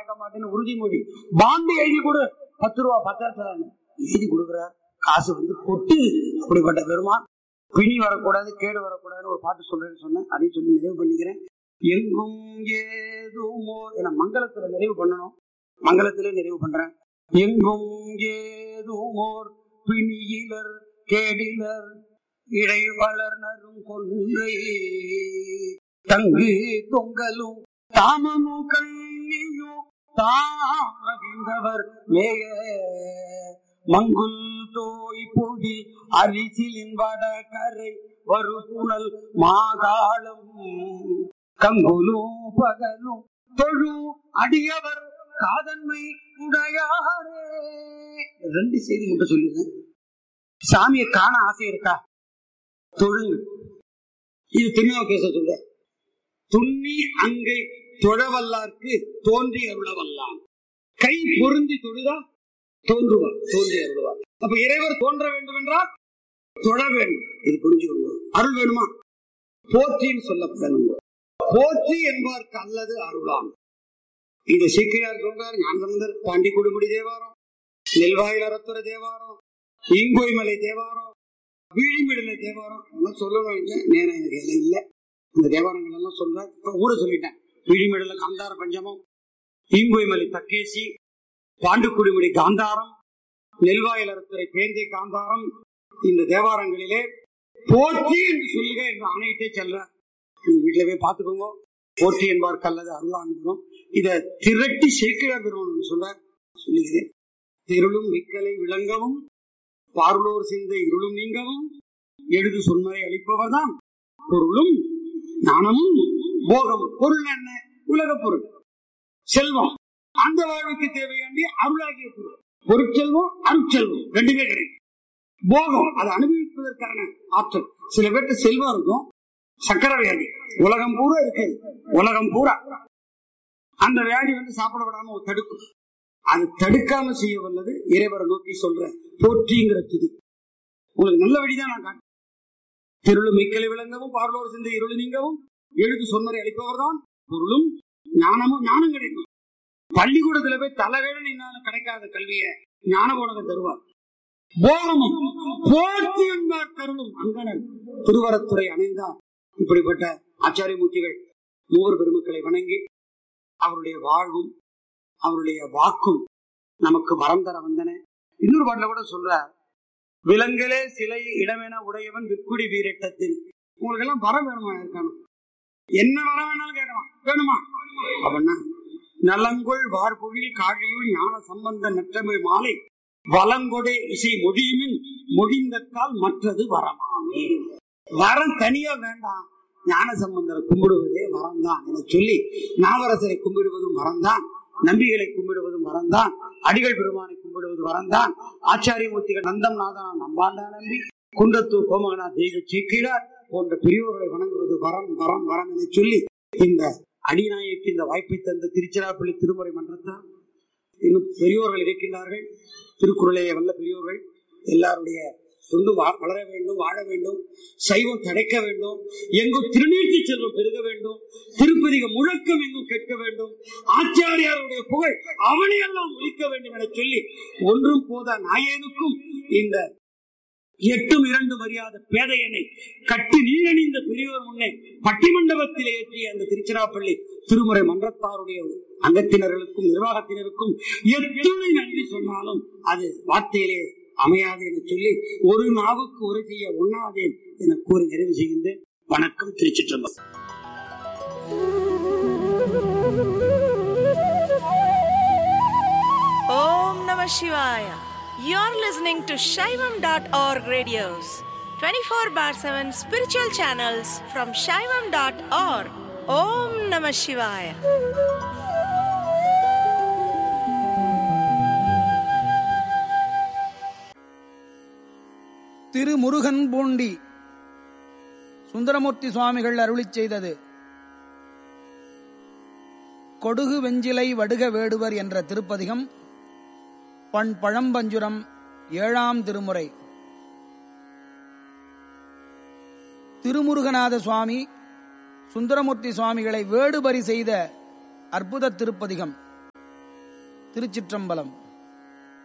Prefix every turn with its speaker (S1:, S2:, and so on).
S1: கேட்க மாட்டேன்னு உறுதிமொழி பாண்டு எழுதி கொடு பத்து ரூபா பத்தாயிரத்துல எழுதி கொடுக்குறார் காசு வந்து கொட்டு அப்படிப்பட்ட பெருமான் பிணி வரக்கூடாது கேடு வரக்கூடாதுன்னு ஒரு பாட்டு சொல்றேன்னு சொன்னேன் அதையும் சொல்லி நிறைவு பண்ணிக்கிறேன் எங்கும் ஏதுமோ என மங்களத்துல நிறைவு பண்ணணும் மங்களத்திலே நிறைவு பண்றேன் எங்கும் ஏதுமோர் பிணியிலர் கேடிலர் இடை வளர்னரும் கொன்றை தங்கு தொங்கலும் தாமமும் கண்ணியும் தாகின்றவர் மேக மங்குல் தோய் பொடி அரிசிலின் வட கரை வரு புனல் மாகாளம் கங்குலும் பகலும் தொழு அடியவர் காதன்மை உடையாரே ரெண்டு செய்தி மட்டும் சொல்லிடுறேன் சாமியை காண ஆசை இருக்கா தொழுங்க இது திருநாவுக்கேச சொல்ற துண்ணி அங்கை தொழவல்லார்க்கு தோன்றி அருளவல்லான் கை பொருந்தி தொழுதா தோன்றுவார் தோன்றி அருள்வார் அப்ப இறைவர் தோன்ற வேண்டும் என்றால் தொழ வேண்டும் இது புரிஞ்சுக்கோங்க அருள் வேணுமா போற்றின்னு சொல்லப்படணும் போற்றி என்பார்க்கு அல்லது அருளாம் இந்த சீக்கியார் சொல்றார் ஞானசம்பந்தர் பாண்டி கொடுமுடி தேவாரம் நெல்வாயில் அறத்துற தேவாரம் ஈங்கோய்மலை தேவாரம் வீழிமிடலை தேவாரம் எல்லாம் சொல்லணும் நினைச்சேன். நேரம் எனக்கு எல்லாம் இல்ல இந்த தேவாரங்கள் எல்லாம் சொல்றேன் இப்ப ஊட சொல்லிட்டேன் வீழிமிடல காந்தார பஞ்சமம் ஈங்கோய்மலை தக்கேசி பாண்டுக்குடிமுடி காந்தாரம் நெல்வாயில் அறத்துறை பேந்தை காந்தாரம் இந்த தேவாரங்களிலே போற்றி என்று சொல்லுக என்று ஆணையிட்டே செல்ற நீங்க வீட்டுல போய் பாத்துக்கோங்க போற்றி என்பார் கல்லது அருளானுகிறோம் இத திரட்டி சேர்க்கிறார் பெருமான் சொல்ற சொல்லுகிறேன் திருளும் மிக்கலை விளங்கவும் பார்லோர் சிந்த இருளும் நீங்கவும் எழுது சொன்மறை அளிப்பவர் தான் பொருளும் ஞானமும் போகமும் பொருள் என்ன உலக பொருள் செல்வம் அந்த வாழ்வுக்கு தேவையாண்டி அருளாகிய பொருள் பொருட்செல்வம் அருட்செல்வம் ரெண்டுமே கிடைக்கும் போகம் அதை அனுபவிப்பதற்கான ஆற்றல் சில பேர்ட்ட செல்வம் இருக்கும் சக்கரை வியாதி உலகம் பூரா இருக்குது உலகம் பூரா அந்த வியாதி வந்து சாப்பிட விடாம ஒரு தடுக்கும் அது தடுக்காம செய்ய வல்லது இறைவரை நோக்கி சொல்ற போற்றிங்கிற துதி உங்களுக்கு நல்ல வழிதான் நான் காட்டுறேன் திருளு மிக்கலை விளங்கவும் பார்லோர் சிந்த இருள் நீங்கவும் எழுது சொன்னரை அளிப்பவர் தான் பொருளும் ஞானமும் ஞானம் கிடைக்கும் பள்ளிக்கூடத்துல போய் தலைவேட நின்னாலும் கிடைக்காத கல்விய ஞான போனதை தருவார் போகமும் போற்றி என்பார் கருளும் அங்கனர் திருவரத்துறை அணைந்தார் இப்படிப்பட்ட ஆச்சாரிய மூர்த்திகள் மூவர் பெருமக்களை வணங்கி அவருடைய வாழ்வும் அவருடைய வாக்கும் நமக்கு வரம் தர வந்தன இன்னொரு பாட்டுல கூட சொல்ற விலங்கலே சிலை இடமென உடையவன் விற்குடி வீரட்டத்தில் உங்களுக்கு எல்லாம் வரம் வேணுமா இருக்கணும் என்ன வரம் வேணாலும் கேட்கலாம் வேணுமா அப்படின்னா நலங்கொள் வார்பொழில் காழியுள் ஞான சம்பந்த நற்றமிழ் மாலை வலங்கொடே இசை மொழியுமின் மொழிந்தக்கால் மற்றது வரமாமே வரம் தனியா வேண்டாம் ஞான சம்பந்தரை கும்பிடுவதே வரம் தான் என சொல்லி நாவரசரை கும்பிடுவதும் வரம்தான் நம்பிகளை கும்பிடுவதும் வரம்தான் அடிகள் பெருமானை கும்பிடுவது வரம்தான் ஆச்சாரியமூர்த்திகள் நந்தம் நாதனா நம்பாண்டா நம்பி குன்றத்தூர் கோமகனா தெய்வ சேக்கிழார் போன்ற பெரியோர்களை வணங்குவது வரம் வரம் வரம் என சொல்லி இந்த அடிநாயக்கு இந்த வாய்ப்பை தந்த திருச்சிராப்பள்ளி திருமுறை மன்றத்தார் இன்னும் பெரியோர்கள் இருக்கின்றார்கள் திருக்குறளைய வல்ல பெரியோர்கள் எல்லாருடைய தொண்டு வா- வளர வேண்டும் வாழ வேண்டும் சைவம் தடைக்க வேண்டும் எங்கும் திருநீர்த்தி செல்வம் பெருக வேண்டும் திருப்பதிக முழக்கம் எங்கும் கேட்க வேண்டும் ஆச்சாரியாருடைய புகழ் அவனையெல்லாம் ஒழிக்க வேண்டும் என சொல்லி ஒன்றும் போதா நாயேனுக்கும் இந்த எட்டும் இரண்டு மரியாத பேதையனை கட்டி நீரணிந்த பெரியோர் முன்னே பட்டிமண்டபத்தில் ஏற்றிய அந்த திருச்சிராப்பள்ளி திருமுறை மன்றத்தாருடைய அங்கத்தினர்களுக்கும் நிர்வாகத்தினருக்கும் எத்துணை நன்றி சொன்னாலும் அது வார்த்தையிலே அமையாது என சொல்லி ஒரு நாவுக்கு உரை செய்ய ஒண்ணாதேன் என கூறி நிறைவு செய்கின்றேன் வணக்கம் திருச்சிற்றம்பலம்
S2: Om Namah Shivaya. You're listening to Shaivam.org radios, 24 bar 7 spiritual channels from Shaivam.org. Om Namah Shivaya.
S3: Thirumurugan Poondi Sundaramurthy சுவாமிகள் அருளிச் செய்தது கொடுகு வெஞ்சிலை வடுக வேடுவர் என்ற திருப்பதிகம் பண் பழம்பஞ்சுரம் ஏழாம் திருமுறை திருமுருகநாத சுவாமி சுந்தரமூர்த்தி சுவாமிகளை வேடுபரி செய்த அற்புத திருப்பதிகம் திருச்சிற்றம்பலம்